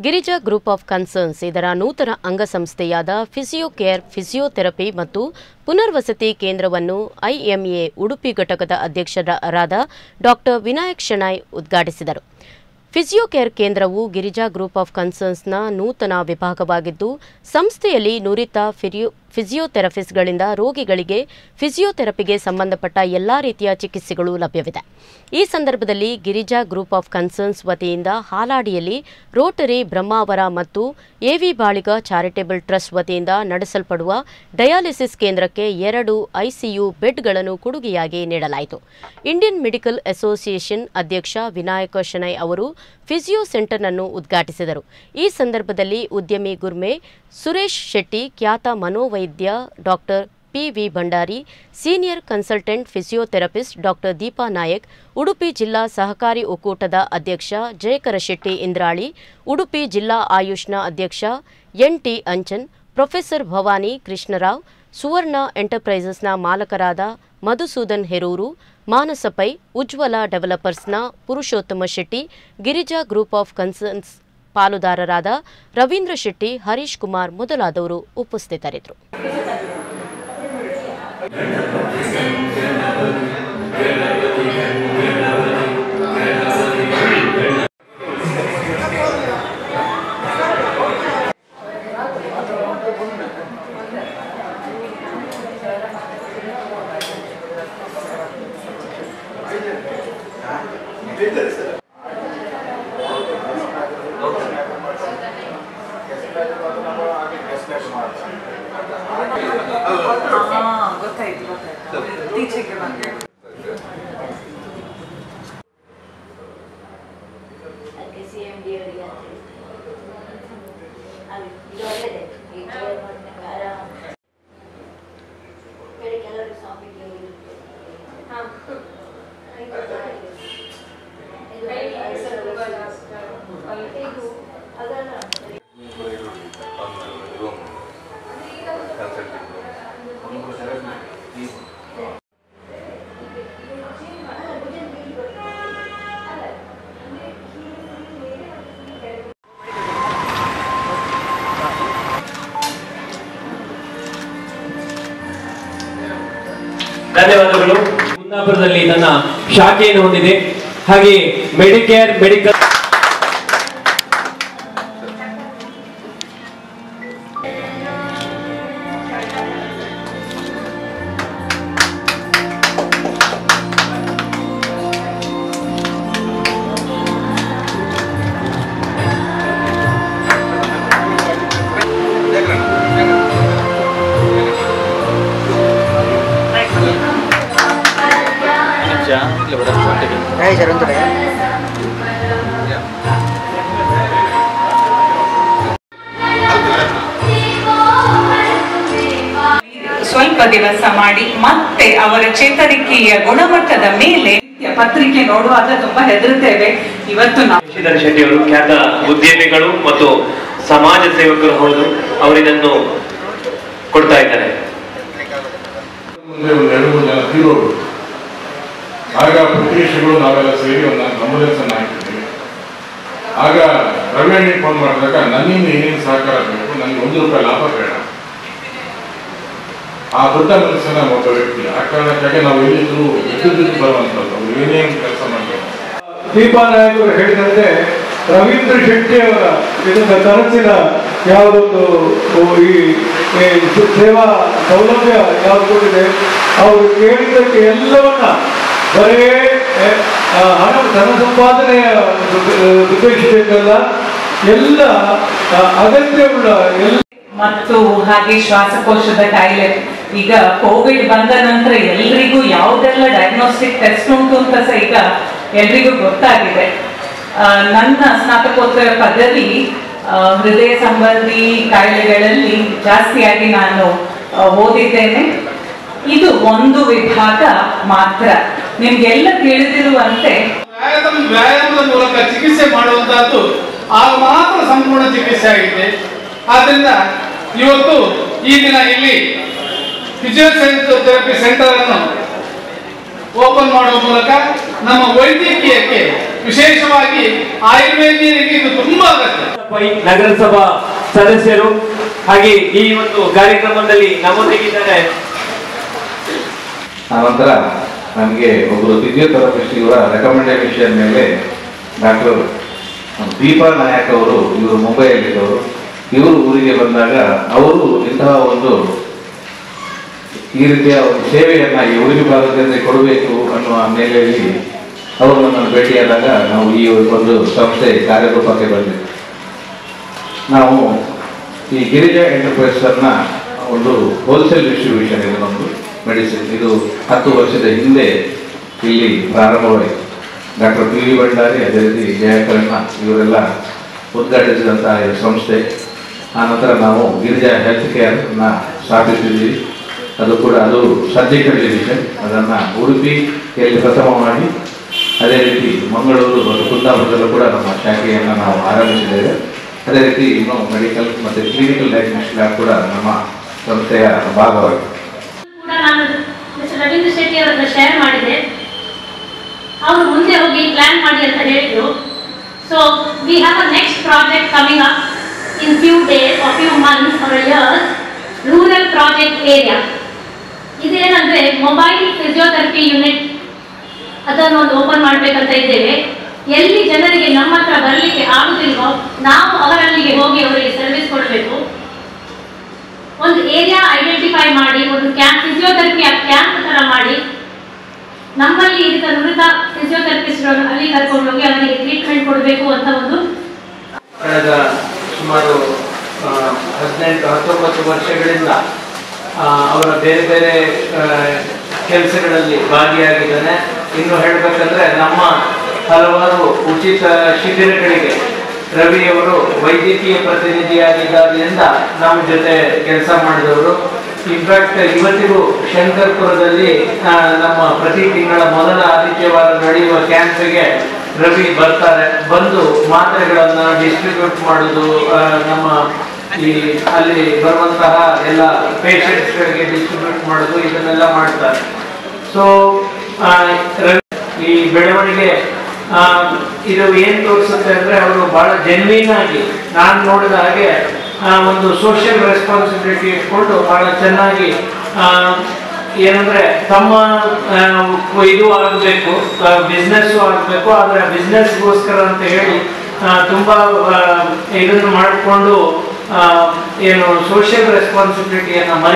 Girija group of concerns ಇದರ ನೂತನ ಅಂಗಸಂಸ್ಥೆಯಾದ ಫಿಸಿಯೋಕೇರ್ physiotherapy ಮತ್ತು ಪುನರ್ವಸತಿ ಕೇಂದ್ರವನ್ನು ಐಎಂಎ ಉಡುಪಿ ಘಟಕದ ಅಧ್ಯಕ್ಷರಾದ ಡಾಕ್ಟರ್ ವಿನಾಯಕ್ ಶೆಣಾಯ್ ಉದ್ಘಾಟಿಸಿದರು ಫಿಸಿಯೋಕೇರ್ ಕೇಂದ್ರವು ಗಿರಿಜಾ ಗ್ರೂಪ್ ಆಫ್ ಕನ್ಸರ್ನ್ಸ್ನ ನೂತನ ವಿಭಾಗವಾಗಿದ್ದು ಸಂಸ್ಥೆಯಲ್ಲಿ ನುರಿತ ಫಿರಿಯೋ ಫಿಸಿಯೋಥೆರಪಿಸ್ಟ್ಗಳಿಂದ ರೋಗಿಗಳಿಗೆ ಫಿಸಿಯೋಥೆರಪಿಗೆ ಸಂಬಂಧಪಟ್ಟ ಎಲ್ಲಾ ರೀತಿಯ ಚಿಕಿತ್ಸೆಗಳು ಲಭ್ಯವಿದೆ ಈ ಸಂದರ್ಭದಲ್ಲಿ ಗಿರಿಜಾ ಗ್ರೂಪ್ ಆಫ್ ಕನ್ಸರ್ನ್ಸ್ ವತಿಯಿಂದ ಹಾಲಾಡಿಯಲ್ಲಿ ರೋಟರಿ ಬ್ರಹ್ಮಾವರ ಮತ್ತು ಎವಿ ಬಾಳಿಗ ಚಾರಿಟೇಬಲ್ ಟ್ರಸ್ಟ್ ವತಿಯಿಂದ ನಡೆಸಲ್ಪಡುವ ಡಯಾಲಿಸಿಸ್ ಕೇಂದ್ರಕ್ಕೆ ಎರಡು ಐಸಿಯು ಬೆಡ್ಗಳನ್ನು ಕೊಡುಗೆಯಾಗಿ ನೀಡಲಾಯಿತು ಇಂಡಿಯನ್ ಮೆಡಿಕಲ್ ಅಸೋಸಿಯೇಷನ್ ಅಧ್ಯಕ್ಷ ವಿನಾಯಕ ಶೆಣೈ ಅವರು ಫಿಸಿಯೋ ಸೆಂಟರ್ನನ್ನು ಉದ್ಘಾಟಿಸಿದರು ಈ ಸಂದರ್ಭದಲ್ಲಿ ಉದ್ಯಮಿ ಗುರ್ಮೆ ಸುರೇಶ್ ಶೆಟ್ಟಿ ಖ್ಯಾತ ಮನೋವೈದ್ಯ doctor PV Bhandari senior consultant physiotherapist doctor Deepa Nayak Udupi ಜಿಲ್ಲಾ ಸಹಕಾರಿ ಒಕ್ಕೂಟದ ಅಧ್ಯಕ್ಷ ಜಯಕರ ಶೆಟ್ಟಿ ಇಂದ್ರಾಳಿ ಉಡುಪಿ ಜಿಲ್ಲಾ ಆಯುಷ್ನ ಅಧ್ಯಕ್ಷ ಎನ್ಟಿ ಅಂಚನ್ ಪ್ರೊಫೆಸರ್ ಭವಾನಿ ಕೃಷ್ಣರಾವ್ ಸುವರ್ಣ ಎಂಟರ್ಪ್ರೈಸಸ್ನ ಮಾಲಕರಾದ ಮಧುಸೂದನ್ ಹೆರೂರು ಮಾನಸ ಪೈ ಉಜ್ವಲ ಡೆವಲಪರ್ಸ್ನ Purushottama Shetty Girija group of concerns ಪಾಲುದಾರರಾದ ರವೀಂದ್ರ ಶೆಟ್ಟಿ ಹರೀಶ್ ಕುಮಾರ್ ಮೊದಲಾದವರು ಉಪಸ್ಥಿತರಿದ್ದರು ಹಾ ಗೊತ್ತಾಯ್ತು ಗೊತ್ತಾಯ್ತು ಟೀಚಿಂಗ್ಗೆ ಬಂದೆ ಅದಕ್ಕೆ ಸಿ ಎಂ ಡಿ ಅವರಿಗೆ ಅದು ಇದು ಒಳ್ಳೆಯದೇ ಈ ಕೇರ್ ಮಾಡಿದಾಗ ಆರಾಮ ಬೇರೆ ಕೆಲವರು ಸ್ವಾಮಿಗೆ ಇರುತ್ತೆ ಹಾಂ ಅದಲ್ಲ ಧನ್ಯವಾದಗಳು ಕುಂದಾಪುರದಲ್ಲಿ ತನ್ನ ಶಾಖೆಯನ್ನು ಹೊಂದಿದೆ ಹಾಗೆ ಮೆಡಿಕೇರ್ ಮೆಡಿಕಲ್ ಸ್ವಲ್ಪ ದಿವಸ ಮಾಡಿ ಮತ್ತೆ ಅವರ ಚೇತರಿಕೆಯ ಗುಣಮಟ್ಟದ ಮೇಲೆ ಪತ್ರಿಕೆ ನೋಡುವಾಗ ತುಂಬಾ ಹೆದರುತ್ತೇವೆ ಇವತ್ತು ನಾವು ಶಶಿಧರ್ ಶೆಟ್ಟಿ ಅವರು ಖ್ಯಾತ ಉದ್ಯಮಿಗಳು ಮತ್ತು ಸಮಾಜ ಸೇವಕರು ಹೌದು ಅವರಿದನ್ನು ಕೊಡ್ತಾ ಇದ್ದಾರೆ ಮುಂದೆ ಒಂದು ಎರಡು ಮೂರು ಜನ ತೀರೋರು ಆಗ ಪ್ರತಿವೇಶಗಳು ನಾವೆಲ್ಲ ಸೇರಿ ಒಂದು ಆಂಬುಲೆನ್ಸ್ ಹಾಕಿದ್ವಿ ಆಗ ರವಿಯಣ್ಣಿಗೆ ಫೋನ್ ಮಾಡಿದಾಗ ನನ್ನಿಂದ ಏನೇನು ಸಹಕಾರ ಬೇಕು ನನಗೆ ಒಂದು ರೂಪಾಯಿ ಲಾಭ ಬೇಡ ಆ ದೊಡ್ಡ ಮನಸ್ಸಿನ ಒಬ್ಬ ವ್ಯಕ್ತಿ ಆ ಕಾರಣಕ್ಕಾಗಿ ನಾವು ಎಲ್ಲಿದ್ರು ಎದ್ದು ಬರುವಂಥದ್ದು ಅವ್ರು ಏನೇನು ಕೆಲಸ ಮಾಡಬೇಕು ದೀಪಾನಾಯಕರು ಹೇಳಿದಂತೆ ರವೀಂದ್ರ ಶೆಟ್ಟಿ ಅವರ ಇದನ್ನ ಕನಸಿನ ಯಾವುದೊಂದು ಈ ಈ ಸೇವಾ ಸೌಲಭ್ಯ ಯಾವುದು ಕೊಟ್ಟಿದೆ ಅವರು ಕೇಳಿದ್ದಕ್ಕೆ ಎಲ್ಲವನ್ನ ಬರೇ ಎ, ಆ, ಹಣ ಧನ ಸಂಪಾದನೆಯ ಉದ್ದೇಶದಿಂದಲ್ಲ ಎಲ್ಲ ಆ, ಅಗತ್ಯವುಳ್ಳ ಎಲ್ಲ ಮತ್ತು ಹಾಗೆ ಶ್ವಾಸಕೋಶದ ಕಾಯಿಲೆ ಈಗ ಕೋವಿಡ್ ಬಂದ ನಂತರ ಎಲ್ರಿಗೂ ಯಾವುದೆಲ್ಲ ಡಯಾಗ್ನೋಸ್ಟಿಕ್ ಟೆಸ್ಟ್ ಉಂಟು ಅಂತ ಸಹ ಈಗ ಎಲ್ರಿಗೂ ಗೊತ್ತಾಗಿದೆ ಆ, ನನ್ನ ಸ್ನಾತಕೋತ್ತರ ಪದವಿ ಆ, ಹೃದಯ ಸಂಬಂಧಿ ಕಾಯಿಲೆಗಳಲ್ಲಿ ಜಾಸ್ತಿಯಾಗಿ ನಾನು ಆ, ಓದಿದ್ದೇನೆ ಇದು ಒಂದು ವಿಭಾಗ ಮಾತ್ರ ನಿಮ್ಗೆಲ್ಲ ತಿಳಿದಿರುವಂತೆ ವ್ಯಾಯಾಮ ವ್ಯಾಯಾಮದ ಮೂಲಕ ಚಿಕಿತ್ಸೆ ಮಾಡುವಂತಹದ್ದು ಆಗ ಮಾತ್ರ ಸಂಪೂರ್ಣ ಚಿಕಿತ್ಸೆ ಆಗಿದೆ ಆದ್ದರಿಂದ ಇವತ್ತು ಈ ದಿನ ಇಲ್ಲಿ ಫಿಸಿಯೋಥೆರಪಿ ಸೆಂಟರ್ ಅನ್ನು ಓಪನ್ ಮಾಡುವ ಮೂಲಕ ನಮ್ಮ ವೈದ್ಯಕೀಯಕ್ಕೆ ವಿಶೇಷವಾಗಿ ಆಯುರ್ವೇದಿಯರಿಗೆ ಇದು ತುಂಬಾ ಅಗತ್ಯ ಪೈ ನಗರಸಭಾ ಸದಸ್ಯರು ಹಾಗೆ ಈ ಒಂದು ಕಾರ್ಯಕ್ರಮದಲ್ಲಿ ನಮ್ಮೊಂದಿಗಿದ್ದಾರೆ ಆನಂತರ ನನಗೆ ಒಬ್ಬರು ಫಿಸಿಯೋಥೆರಪಿಸ್ಟ್ ಇವರ ರೆಕಮೆಂಡೇಶನ್ ಮೇಲೆ ಡಾಕ್ಟರ್ ದೀಪಾ ನಾಯಕ್ ಅವರು ಇವರು ಮುಂಬೈಯಲ್ಲಿದ್ದವರು ಇವರು ಊರಿಗೆ ಬಂದಾಗ ಅವರು ಇಂತಹ ಒಂದು ಈ ರೀತಿಯ ಒಂದು ಸೇವೆಯನ್ನ ಈ ಉಡುಪಿ ಭಾಗದಲ್ಲಿ ಕೊಡಬೇಕು ಅನ್ನುವ ನೆಲೆಯಲ್ಲಿ ಅವರು ನನ್ನನ್ನು ಭೇಟಿಯಾದಾಗ ನಾವು ಈ ಒಂದು ಸಂಸ್ಥೆ ಕಾರ್ಯರೂಪಕ್ಕೆ ಬಂದಿದೆ ನಾವು ಈ ಗಿರಿಜಾ ಎಂಟರ್ಪ್ರೈಸ್ ಅನ್ನ ಒಂದು ಹೋಲ್ಸೇಲ್ ಡಿಸ್ಟ್ರಿಬ್ಯೂಷನ್ ಇದೆ ನಮ್ಮದು ಮೆಡಿಸಿನ್ ಇದು ಹತ್ತು ವರ್ಷದ ಹಿಂದೆ ಇಲ್ಲಿ ಪ್ರಾರಂಭವಾಯಿತು ಡಾಕ್ಟರ್ ಪಿ ವಿ ಭಂಡಾರಿ ಅದೇ ರೀತಿ ಜಯಕರಣ್ಣ ಇವರೆಲ್ಲ ಉದ್ಘಾಟಿಸಿದಂತಹ ಈ ಸಂಸ್ಥೆ ಆನಂತರ ನಾವು ಗಿರಿಜಾ ಹೆಲ್ತ್ ಕೇರ್ನ ಸ್ಥಾಪಿಸಿದ್ದೀವಿ ಅದು ಕೂಡ ಅದು ಸರ್ಜಿಕಲ್ ಡಿವಿಷನ್ ಅದನ್ನು ಉಡುಪಿಯಲ್ಲಿ ಪ್ರಥಮ ಮಾಡಿ ಅದೇ ರೀತಿ ಮಂಗಳೂರು ಮತ್ತು ಕುಂದಾಪುರದಲ್ಲೂ ಕೂಡ ನಮ್ಮ ಶಾಖೆಯನ್ನು ನಾವು ಆರಂಭಿಸಿದ್ದೇವೆ ಅದೇ ರೀತಿ ಇನ್ನು ಮೆಡಿಕಲ್ ಮತ್ತು ಕ್ಲಿನಿಕಲ್ ಡಯಾಗ್ನೋಸ್ಟಿಕ್ ಲ್ಯಾಬ್ ಕೂಡ ನಮ್ಮ ಸಂಸ್ಥೆಯ ಭಾಗವಾಗಿದೆ ಕೂಡ ನಾನು ಮಿಸ್ಟರ್ ರವೀಂದ್ರ ಶೆಟ್ಟಿ ಅವರ ಹತ್ರ ಶೇರ್ ಮಾಡಿದೆ ಅವರು ಮುಂದೆ ಹೋಗಿ ಪ್ಲಾನ್ ಮಾಡಿ ಅಂತ ಹೇಳಿದ್ರು so we have uh next project coming up in few days or few months or years rural project area ಇದೇನಂದ್ರೆ ಮೊಬೈಲ್ ಫಿಸಿಯೋಥೆರಪಿ ಯೂನಿಟ್ ಅದನ್ನು ಒಂದು ಓಪನ್ ಮಾಡಬೇಕಂತ ಇದ್ದೇವೆ ಎಲ್ಲಿ ಜನರಿಗೆ ನಮ್ಮ ಹತ್ರ ಬರಲಿಕ್ಕೆ ಆಗುದಿಲ್ವೋ ನಾವು ಅವರಲ್ಲಿಗೆ ಹೋಗಿ ಅವರಿಗೆ ಸರ್ವಿಸ್ ಕೊಡಬೇಕು ಒಂದು ಏರಿಯಾ ಐಡೆಂಟಿಫೈ ಮಾಡಿ ಒಂದು ಕ್ಯಾಂಪ್ ಫಿಸಿಯೋಥೆರಪಿ ಕ್ಯಾಂಪ್ ತರ ಮಾಡಿ ನಮ್ಮಲ್ಲಿ ಇದ್ದ ನುರಿತ ಫಿಸಿಯೋಥೆರಪಿಸ್ಟ್ ಅಲ್ಲಿ ಕರ್ಕೊಂಡು ಹೋಗಿ ಅವರಿಗೆ ಟ್ರೀಟ್ಮೆಂಟ್ ಕೊಡಬೇಕು ಅಂತ ಒಂದು ಕಳೆದ ಸುಮಾರು ಆ, ಹದಿನೆಂಟು ಹತ್ತೊಂಬತ್ತು ವರ್ಷಗಳಿಂದ ಆ, ಅವರ ಬೇರೆ ಬೇರೆ ಕೆಲಸಗಳಲ್ಲಿ ಭಾಗಿಯಾಗಿದ್ದಾನೆ ಇನ್ನು ಹೇಳಬೇಕಂದ್ರೆ ನಮ್ಮ ಹಲವಾರು ಉಚಿತ ಶಿಬಿರಗಳಿಗೆ ರವಿಯವರು ವೈದ್ಯಕೀಯ ಪ್ರತಿನಿಧಿಯಾಗಿದ್ದಾಗಲಿಂದ ನಮ್ಮ ಜೊತೆ ಕೆಲಸ ಮಾಡಿದವರು ಇನ್ಫ್ಯಾಕ್ಟ್ ಇವತ್ತಿಗೂ ಶಂಕರ್ಪುರದಲ್ಲಿ ಆ, ನಮ್ಮ ಪ್ರತಿ ತಿಂಗಳ ಮೊದಲ ಆದಿತ್ಯವಾರ ನಡೆಯುವ ಕ್ಯಾಂಪ್ಗೆ ರವಿ ಬರ್ತಾರೆ ಬಂದು ಮಾತ್ರೆಗಳನ್ನ ಡಿಸ್ಟ್ರಿಬ್ಯೂಟ್ ಮಾಡೋದು ಆ, ನಮ್ಮ ಈ ಅಲ್ಲಿ ಬರುವಂತಹ ಎಲ್ಲ ಪೇಷಂಟ್ಸ್ಗಳಿಗೆ ಡಿಸ್ಟ್ರಿಬ್ಯೂಟ್ ಮಾಡೋದು ಇದನ್ನೆಲ್ಲ ಮಾಡ್ತಾರೆ ಸೊ ಈ ಬೆಳವಣಿಗೆ ಆ, ಇದು ಏನ್ ತೋರಿಸುತ್ತೆ ಅಂದ್ರೆ ಅವರು ಬಹಳ ಜೆನ್ವಿನ್ ಆಗಿ ನಾನು ನೋಡಿದ ಹಾಗೆ ಆ, ಒಂದು ಸೋಷಿಯಲ್ ರೆಸ್ಪಾನ್ಸಿಬಿಲಿಟಿ ಇಟ್ಕೊಂಡು ಬಹಳ ಚೆನ್ನಾಗಿ ಆ, ಏನಂದ್ರೆ ತಮ್ಮ ಆ, ಇದು ಆಗಬೇಕು ಬಿಸ್ನೆಸ್ ಆಗಬೇಕು ಆದ್ರೆ ಬಿಸ್ನೆಸ್ಗೋಸ್ಕರ ಅಂತ ಹೇಳಿ ಆ, ತುಂಬಾ ಆ, ಇದನ್ನು ಮಾಡಿಕೊಂಡು ಏನು ಸೋಷಿಯಲ್ ರೆಸ್ಪಾನ್ಸಿಬಿಲಿಟಿಯನ್ನು